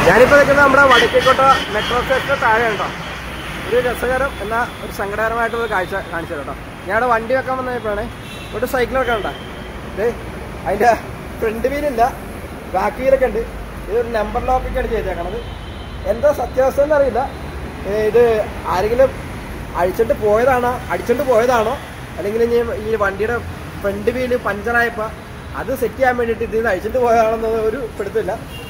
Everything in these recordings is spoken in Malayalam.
ഞാനിപ്പോൾ നിൽക്കുന്നത് നമ്മുടെ വടക്കേക്കോട്ട മെട്രോ സ്റ്റേഷന് താഴെ ഉണ്ടോ ഒരു രസകരം എന്നാൽ ഒരു സങ്കടകരമായിട്ടുള്ള കാഴ്ച കാണിച്ചു തരാം കേട്ടോ ഞാനവിടെ വണ്ടി വെക്കാൻ വന്നപ്പോഴാണ് ഒരു സൈക്കിളൊക്കെ ഉണ്ടോ ഇത് അതിൻ്റെ ഫ്രണ്ട് വീലില്ല ബാക്ക് വീലൊക്കെ ഉണ്ട് ഇതൊരു നമ്പർ ലോക്കൊക്കെയാണ് ചെയ്തേക്കണത് എന്താ സത്യാവസ്ഥ എന്നറിയില്ല ഏ, ഇത് ആരെങ്കിലും അഴിച്ചിട്ട് പോയതാണോ അടിച്ചിട്ട് പോയതാണോ അല്ലെങ്കിൽ ഇനി ഈ വണ്ടിയുടെ ഫ്രണ്ട് വീല് പഞ്ചറായപ്പോൾ അത് സെറ്റ് ചെയ്യാൻ വേണ്ടിയിട്ട് ഇതിൽ അഴിച്ചിട്ട് പോയതാണെന്ന് ഒരു പിടുത്തില്ല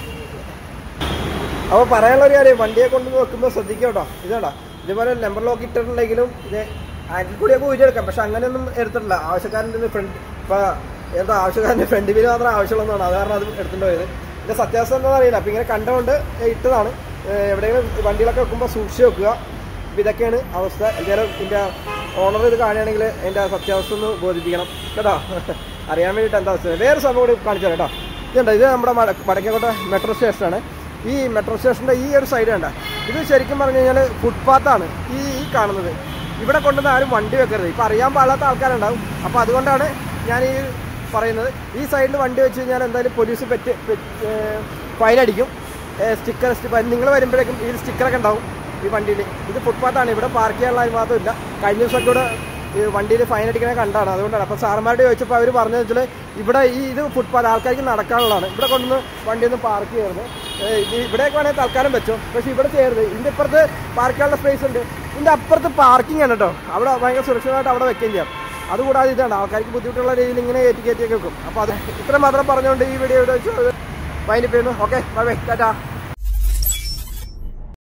അപ്പോൾ പറയാനുള്ള ഒരു കാര്യം വണ്ടിയെ കൊണ്ട് നോക്കുമ്പോൾ ശ്രദ്ധിക്കുക കേട്ടോ ഇതാടാ ഇതുപോലെ നമ്പർ ലോക്ക് ഇട്ടിട്ടുണ്ടെങ്കിലും ഇത് ആറ്റിൽ കൂടിയൊക്കെ ഊരിയെടുക്കാം പക്ഷെ അങ്ങനെയൊന്നും എടുത്തിട്ടില്ല ആവശ്യക്കാരൻ്റെ ഫ്രണ്ട് ഇപ്പോൾ എന്താ ആവശ്യക്കാരൻ്റെ ഫ്രണ്ട് വീല് മാത്രം ആവശ്യമുള്ളതാണ് അത് കാരണം അത് എടുത്തിട്ട് പോയത് ഇതിൻ്റെ സത്യാവസ്ഥ എന്താണെന്ന് അറിയില്ല അപ്പോൾ ഇങ്ങനെ കണ്ടുകൊണ്ട് ഇട്ടതാണ് ഏഹ് എവിടെയെങ്കിലും വണ്ടികളൊക്കെ വെക്കുമ്പോൾ സൂക്ഷിച്ച് വെക്കുക അപ്പോൾ ഇതൊക്കെയാണ് അവസ്ഥ എന്തായാലും ഇതിൻ്റെ ഓണർ ഇത് കാണുകയാണെങ്കിൽ അതിൻ്റെ സത്യാവസ്ഥ ഒന്ന് ബോധിപ്പിക്കണം കേട്ടോ അറിയാൻ വേണ്ടിയിട്ട് എന്താ അവസ്ഥ വേറെ സംഭവം കൂടി കാണിച്ചു തരാം കേട്ടോ ഇതുണ്ട് ഇത് നമ്മുടെ മട- വടക്കേക്കോട്ട മെട്രോ സ്റ്റേഷനാണ് ഈ മെട്രോ സ്റ്റേഷൻ്റെ ഈ ഒരു സൈഡ് കണ്ട ഇത് ശരിക്കും പറഞ്ഞു കഴിഞ്ഞാൽ ഫുട്പാത്താണ് ഈ ഈ കാണുന്നത് ഇവിടെ കൊണ്ടുവന്ന് ആരും വണ്ടി വെക്കരുത് ഇപ്പം അറിയാൻ പാടാത്ത ആൾക്കാരുണ്ടാവും അപ്പോൾ അതുകൊണ്ടാണ് ഞാൻ ഈ പറയുന്നത് ഈ സൈഡിൽ വണ്ടി വെച്ച് കഴിഞ്ഞാൽ എന്തായാലും പോലീസ് പെറ്റ് ഫൈൻ അടിക്കും സ്റ്റിക്കർ നിങ്ങൾ വരുമ്പോഴേക്കും ഈ സ്റ്റിക്കറൊക്കെ ഉണ്ടാവും ഈ വണ്ടിയിൽ ഇത് ഫുട്പാത്താണ് ഇവിടെ പാർക്ക് ചെയ്യാനുള്ള അനുവാദം ഇല്ല കഴിഞ്ഞ ദിവസമൊക്കെ ഇവിടെ ഈ വണ്ടിയിൽ ഫൈൻ അടിക്കണ കണ്ടാണ് അതുകൊണ്ടാണ് അപ്പോൾ സാറന്മാരോട് ചോദിച്ചപ്പോൾ അവർ പറഞ്ഞതെന്ന് വെച്ചാൽ ഇവിടെ ഈ ഇത് ഫുട്പാത്ത് ആൾക്കാർക്ക് നടക്കാനുള്ളതാണ് ഇവിടെ കൊണ്ടുവന്ന് വണ്ടിയൊന്നും പാർക്ക് ചെയ്യരുത് ഏഹ് ഇത് ഇവിടെയൊക്കെ വേണമെങ്കിൽ തൽക്കാലം വെച്ചോ പക്ഷേ ഇവിടെ ചെയ്യരുത് ഇതിൻ്റെ ഇപ്പുറത്ത് പാർക്ക് ചെയ്യാനുള്ള സ്പേസ് ഉണ്ട് ഇതിൻ്റെ അപ്പുറത്ത് പാർക്കിംഗ് ആണ് കേട്ടോ അവിടെ ഭയങ്കര സുരക്ഷിതമായിട്ട് അവിടെ വെക്കുകയും ചെയ്യാം അതുകൂടാതെ ഇതാണ് ആൾക്കാർക്ക് ബുദ്ധിമുട്ടുള്ള രീതിയിൽ ഇങ്ങനെ കയറ്റി കയറ്റിയൊക്കെ വെക്കും അപ്പോൾ അത് ഇത്ര മാത്രം പറഞ്ഞുകൊണ്ട് ഈ വീഡിയോ ഇവിടെ വെച്ച് വൈൻഡപ്പ് ചെയ്യുന്നു ഓക്കെ ബൈ ബൈ ടാറ്റാ